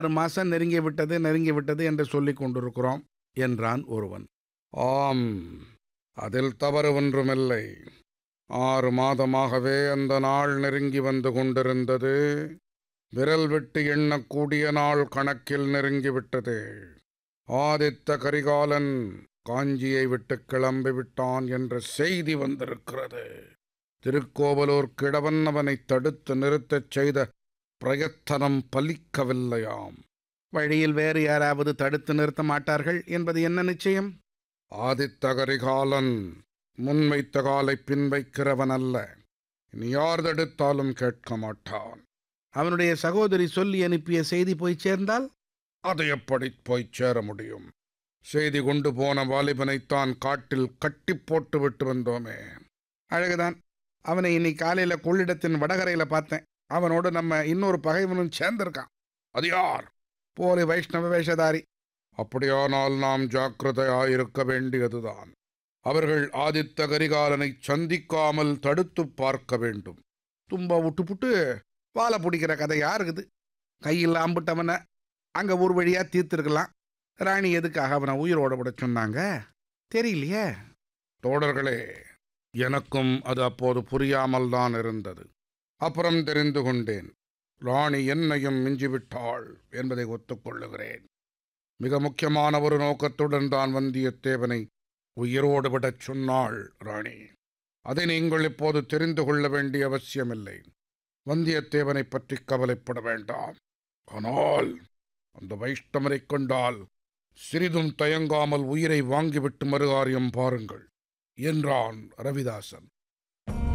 ஆறு மாசம் நெருங்கி விட்டது நெருங்கி விட்டது என்று சொல்லிக் கொண்டிருக்கிறோம் என்றான் ஒருவன் ஆம் அதில் தவறு ஒன்றுமில்லை ஆறு மாதமாகவே அந்த நாள் நெருங்கி வந்து கொண்டிருந்தது விரல் விட்டு எண்ணக்கூடிய நாள் கணக்கில் நெருங்கிவிட்டது ஆதித்த கரிகாலன் காஞ்சியை விட்டு கிளம்பி விட்டான் என்ற செய்தி வந்திருக்கிறது திருக்கோவலூர் கிழவன் அவனை தடுத்து நிறுத்தச் செய்த பிரயத்தனம் பலிக்கவில்லையாம் வழியில் வேறு யாராவது தடுத்து நிறுத்த மாட்டார்கள் என்பது என்ன நிச்சயம் ஆதித்த கரிகாலன் முன்வைத்த காலை பின்வைக்கிறவன் அல்ல இனி யார் தடுத்தாலும் கேட்க மாட்டான் அவனுடைய சகோதரி சொல்லி அனுப்பிய செய்தி போய் சேர்ந்தால் அது எப்படி போய்ச் சேர முடியும் செய்தி கொண்டு போன வாலிபனைத்தான் காட்டில் கட்டி போட்டு விட்டு வந்தோமே அழகுதான் அவனை இன்னைக்கு காலையில கொள்ளிடத்தின் வடகரையில பார்த்தேன் அவனோடு நம்ம இன்னொரு பகைவனும் சேர்ந்திருக்கான் அது யார் போலி வைஷ்ணவ வேஷதாரி அப்படியானால் நாம் ஜாக்கிரதையாயிருக்க வேண்டியதுதான் அவர்கள் ஆதித்த கரிகாலனை சந்திக்காமல் தடுத்துப் பார்க்க வேண்டும் தும்ப விட்டு புட்டு வாழை பிடிக்கிற கதை யாருக்குது கையில் அம்பிட்டவனை அங்க ஒரு வழியா தீர்த்திருக்கலாம் ராணி எதுக்காக அவனை உயிரோட விட சொன்னாங்க தெரியலையே தோழர்களே எனக்கும் அது அப்போது புரியாமல் தான் இருந்தது அப்புறம் தெரிந்து கொண்டேன் ராணி என்னையும் மிஞ்சிவிட்டாள் என்பதை ஒத்துக்கொள்ளுகிறேன் மிக முக்கியமான ஒரு நோக்கத்துடன் தான் வந்தியத்தேவனை உயிரோடு விடச் சொன்னாள் ராணி அதை நீங்கள் இப்போது தெரிந்து கொள்ள வேண்டிய அவசியமில்லை வந்தியத்தேவனை பற்றி கவலைப்பட வேண்டாம் ஆனால் அந்த வைஷ்ணவரைக் கொண்டால் சிறிதும் தயங்காமல் உயிரை வாங்கிவிட்டு மறுகாரியம் பாருங்கள் என்றான் ரவிதாசன்